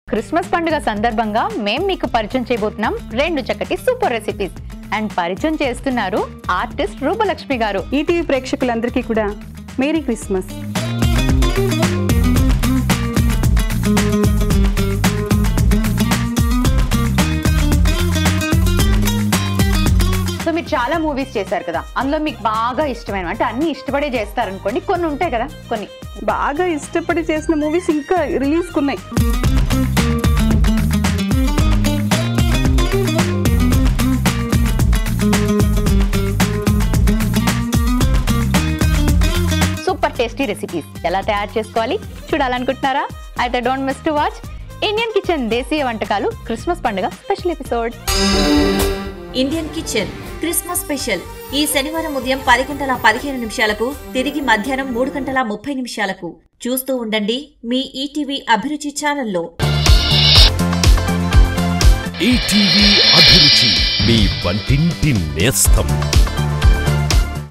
Christmas పండుగ సందర్భంగా మేం మీకు పరిచయం చేయబోతున్నాం రెండు చక్కటి సూపర్ రెసిపీస్ అండ్ పరిచయం చేస్తున్నారు ఆర్టిస్ట్ రూపలక్ష్మి గారు ఈటీవీ ప్రేక్షకులందరికీ కూడా మేరీ క్రిస్మస్ సో మీరు చాలా మూవీస్ చేశారు కదా అందులో మీకు బాగా ఇష్టమైన అంటే అన్ని ఇష్టపడే చేస్తారనుకోండి కొన్ని ఉంటాయి కదా కొన్ని బాగా ఇష్టపడి చేసిన మూవీస్ ఇంకా రిలీజ్ కున్నాయి సూపర్ టేస్టీ రెసిపీస్ ఎలా తయారు చేసుకోవాలి చూడాలనుకుంటున్నారా అయితే don't miss to watch Indian kitchen దేశీయ వంటకాలు క్రిస్మస్ పండుగ special episode Indian kitchen Christmas special ఈ శనివారం ఉదయం పది గంటల పదిహేను నిమిషాలకు తిరిగి మధ్యాహ్నం మూడు గంటల ముప్పై నిమిషాలకు చూస్తూ ఉండండి మీ ఈటీవీ అభిరుచి ఛానల్లో ఈటీవీ అభిరుచి మీ వంటింటి నేస్తం